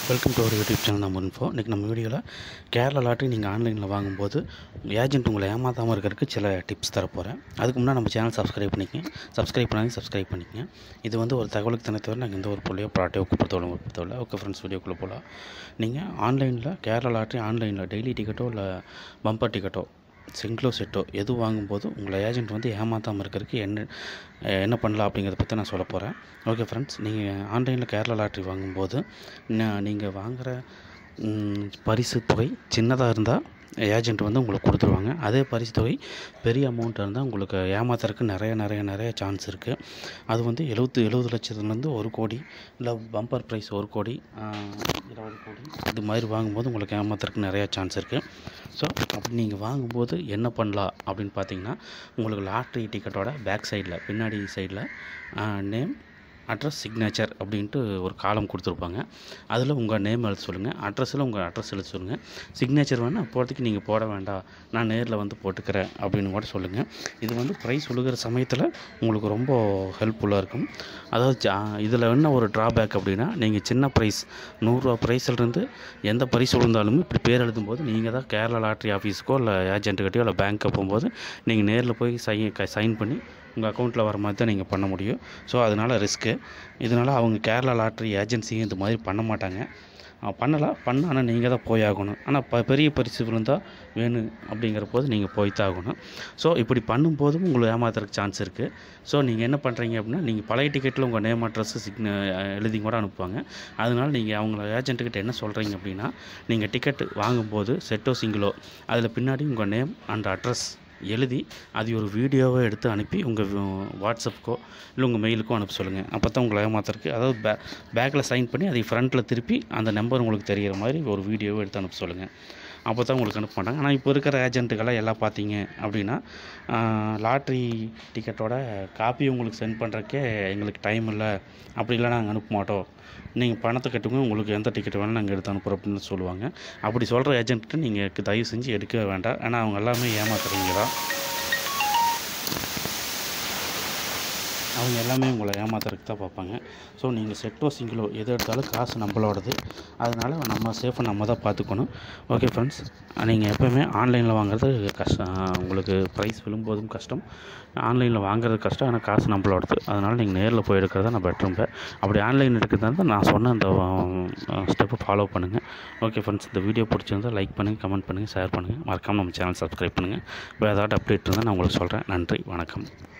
welcome to our YouTube channel நம்ம info இன்றைக்கி நம்ம வீடியோவில் கேரளா லாட்ரி நீங்கள் ஆன்லைனில் வாங்கும்போது ஏஜென்ட் உங்களை ஏமாத்தாமல் இருக்கிறதுக்கு சில டிப்ஸ் தரப்போகிறேன் அதுக்கு முன்னாடி நம்ம சேனல் சப்ஸ்கிரைப் பண்ணிக்கங்க சப்ஸ்கிரைப் பண்ணாங்க சப்ஸ்கிரைப் பண்ணிக்கங்க இது வந்து ஒரு தகவலுக்கு தனித்தவரை நாங்கள் எந்த ஒரு பொருளையோ ப்ராட்டையோ கூப்பிடுறதோட பொறுத்தவரை ஓகே ஃப்ரெண்ட்ஸ் வீடியோக்குள்ளே போகலாம் நீங்கள் ஆன்லைனில் கேரளா லாட்ரி ஆன்லைனில் டெய்லி டிக்கெட்டோ இல்லை பம்பர் டிக்கெட்டோ சிங்கிளோ செட்டோ எது வாங்கும்போது உங்களை ஏஜென்ட் வந்து ஏமாத்தாமல் இருக்கிறதுக்கு என்ன அஹ் என்ன பண்ணலாம் அப்படிங்கிறத பற்றி நான் சொல்ல போகிறேன் ஓகே ஃப்ரெண்ட்ஸ் நீங்கள் ஆன்லைனில் கேரளா லாட்ரி வாங்கும்போது நீங்கள் வாங்குகிற பரிசு தொகை சின்னதாக இருந்தால் ஏஜென்ட் வந்து உங்களுக்கு கொடுத்துருவாங்க அதே பரிசு தொகை பெரிய அமௌண்ட்டாக இருந்தால் உங்களுக்கு ஏமாத்துறதுக்கு நிறைய நிறைய நிறைய சான்ஸ் இருக்குது அது வந்து எழுபத்து எழுபது லட்சத்துலேருந்து ஒரு கோடி இல்லை பம்பர் ப்ரைஸ் ஒரு கோடி ஆஹ் இருபது கோடி இது மாதிரி வாங்கும்போது உங்களுக்கு ஏமாத்துறதுக்கு நிறைய சான்ஸ் இருக்குது ஸோ அப்படி நீங்கள் வாங்கும்போது என்ன பண்ணலாம் அப்படின்னு பார்த்தீங்கன்னா உங்களுக்கு லாட்ரி டிக்கெட்டோட பேக் சைடில் பின்னாடி சைடில் நேம் அட்ரஸ் சிக்னேச்சர் அப்படின்ட்டு ஒரு காலம் கொடுத்துருப்பாங்க அதில் உங்கள் நேம் எழுத சொல்லுங்கள் அட்ரஸில் உங்கள் அட்ரஸ் எழுத சொல்லுங்கள் சிக்னேச்சர் வேணால் அப்போதைக்கு நீங்கள் போட வேண்டாம் நான் நேரில் வந்து போட்டுக்கிறேன் அப்படின்னு கூட சொல்லுங்கள் இது வந்து ப்ரைஸ் விழுகிற சமயத்தில் உங்களுக்கு ரொம்ப ஹெல்ப்ஃபுல்லாக இருக்கும் அதாவது இதில் என்ன ஒரு ட்ராபேக் அப்படின்னா நீங்கள் சின்ன ப்ரைஸ் நூறுரூவா ப்ரைஸ்லேருந்து எந்த ப்ரைஸ் விழுந்தாலுமே இப்படி பேர் எழுதும்போது நீங்கள் தான் கேரளா லாட்ரி ஆஃபீஸுக்கோ இல்லை ஏஜென்ட்டுக்கிட்டயோ இல்லை பேங்க்கோ போகும்போது நீங்கள் நேரில் போய் சை சைன் பண்ணி உங்கள் அக்கௌண்ட்டில் வர மாதிரி தான் நீங்கள் பண்ண முடியும் ஸோ அதனால் ரிஸ்க்கு இதனால் அவங்க கேரளா லாட்ரி ஏஜென்சியும் இது மாதிரி பண்ண மாட்டாங்க அஹ் பண்ணலாம் பண்ண ஆனால் நீங்கள் தான் போய் ஆகணும் ஆனால் ப பெரிய பரிசு விழுந்தால் வேணும் அப்படிங்கிற போது நீங்கள் போய் தான் ஆகணும் ஸோ இப்படி பண்ணும்போதும் உங்களுக்கு ஏமாத்துறதுக்கு சான்ஸ் இருக்குது ஸோ நீங்கள் என்ன பண்ணுறீங்க அப்படின்னா நீங்கள் பழைய டிக்கெட்டில் உங்கள் நேம் அட்ரஸ் சிக்ன எழுதி கூட அனுப்புவாங்க அதனால் நீங்கள் அவங்கள ஏஜென்ட்டுக்கிட்ட என்ன சொல்கிறீங்க அப்படின்னா நீங்கள் டிக்கெட் வாங்கும்போது செட்டோ சிங்கிளோ அதில் பின்னாடி உங்கள் நேம் அண்ட் அட்ரஸ் எழுதி அது ஒரு வீடியோவை எடுத்து அனுப்பி உங்கள் வாட்ஸ்அப்புக்கோ இல்லை உங்கள் மெயிலுக்கோ அனுப்ப சொல்லுங்கள் அப்போ தான் உங்களை ஏமாத்துறதுக்கு அதாவது பே பேக்கில் சைன் பண்ணி அதை ஃப்ரண்ட்டில் திருப்பி அந்த நம்பர் உங்களுக்கு தெரிகிற மாதிரி ஒரு வீடியோவை எடுத்து அனுப்ப சொல்லுங்கள் அப்போ தான் உங்களுக்கு அனுப்ப மாட்டாங்க ஆனால் இப்போ இருக்கிற ஏஜென்ட்டுக்கெல்லாம் எல்லாம் பார்த்தீங்க அப்படின்னா லாட்ரி டிக்கெட்டோட காப்பி உங்களுக்கு சென்ட் பண்ணுறக்கே எங்களுக்கு டைம் இல்லை அப்படிலாம் நாங்கள் அனுப்ப மாட்டோம் நீங்கள் பணத்தை கட்டுங்க உங்களுக்கு எந்த டிக்கெட் வேணாலும் நாங்கள் எடுத்து அனுப்புகிறோம் அப்படின்னு சொல்லுவாங்க அப்படி சொல்கிற ஏஜென்ட்டு நீங்கள் தயவு செஞ்சு எடுக்க வேண்டாம் ஏன்னா அவங்க எல்லாமே ஏமாத்துறீங்க தான் அவங்க எல்லாமே உங்களை ஏமாத்துறதுக்கு தான் பார்ப்பாங்க ஸோ நீங்கள் செட்டோ சிங்கிளோ எது எடுத்தாலும் காசு நம்மளோடது அதனால் நம்ம சேஃபாக நம்ம தான் பார்த்துக்கணும் ஓகே ஃப்ரெண்ட்ஸ் நீங்கள் எப்போயுமே ஆன்லைனில் வாங்குறது கஷ்டம் உங்களுக்கு ப்ரைஸ் விழும்போதும் கஷ்டம் ஆன்லைனில் வாங்குறது கஷ்டம் ஆனால் காசு நம்மளோடது அதனால் நீங்கள் நேரில் போய் எடுக்கிறத நான் பெட்டரும்பேன் அப்படி ஆன்லைன் எடுக்கிறதா இருந்தால் நான் சொன்ன அந்த ஸ்டெப்பை ஃபாலோ பண்ணுங்கள் ஓகே ஃப்ரெண்ட்ஸ் இந்த வீடியோ பிடிச்சிருந்தால் லைக் பண்ணுங்கள் கமெண்ட் பண்ணுங்கள் ஷேர் பண்ணுங்கள் மறக்காமல் நம்ம சேனல் சப்ஸ்கிரைப் பண்ணுங்கள் வேறு ஏதாவது அப்டேட் இருந்தால் நான் உங்களுக்கு சொல்கிறேன் நன்றி வணக்கம்